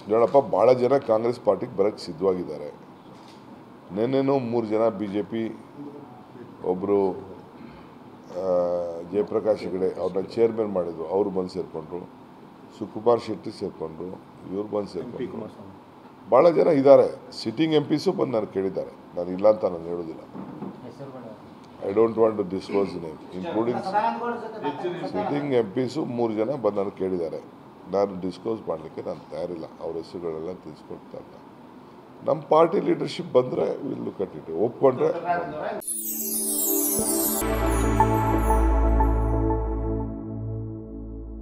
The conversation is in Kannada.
ನೋಡಪ್ಪ ಭಾಳ ಜನ ಕಾಂಗ್ರೆಸ್ ಪಾರ್ಟಿಗೆ ಬರೋಕ್ಕೆ ಸಿದ್ಧವಾಗಿದ್ದಾರೆ ನಿನ್ನೆನೂ ಮೂರು ಜನ ಬಿ ಜೆ ಪಿ ಒಬ್ಬರು ಜಯಪ್ರಕಾಶ್ ಹೆಗಡೆ ಅವ್ರನ್ನ ಚೇರ್ಮನ್ ಮಾಡಿದ್ರು ಅವರು ಬಂದು ಸೇರಿಕೊಂಡ್ರು ಸುಕುಮಾರ್ ಶೆಟ್ಟಿ ಸೇರಿಕೊಂಡ್ರು ಇವ್ರು ಬಂದು ಸೇರಿಕೊಂಡ್ರು ಭಾಳ ಜನ ಇದ್ದಾರೆ ಸಿಟ್ಟಿಂಗ್ ಎಂ ಪಿಸು ಬಂದು ನಾನು ಕೇಳಿದ್ದಾರೆ ನಾನು ಇಲ್ಲ ಅಂತ ನಾನು ಹೇಳೋದಿಲ್ಲ I don't want to disclose name including sitting MPs ಮೂರು ಜನ ಬಂದು ನಾನು ಕೇಳಿದ್ದಾರೆ ನಾನು ಡಿಸ್ಕ್ಲೋಸ್ ಮಾಡಲಿಕ್ಕೆ ನಾನು ತಯಾರಿಲ್ಲ ಅವ್ರ ಹೆಸರುಗಳೆಲ್ಲ ತಿಳಿಸ್ಕೊಡ್ತಾ ಇಲ್ಲ ನಮ್ಮ ಪಾರ್ಟಿ ಲೀಡರ್ಶಿಪ್ ಬಂದರೆ ವಿಲ್ ಲುಕ್ ಅಟ್ ಇಟ್ ಒಪ್ಕೊಂಡ್ರೆ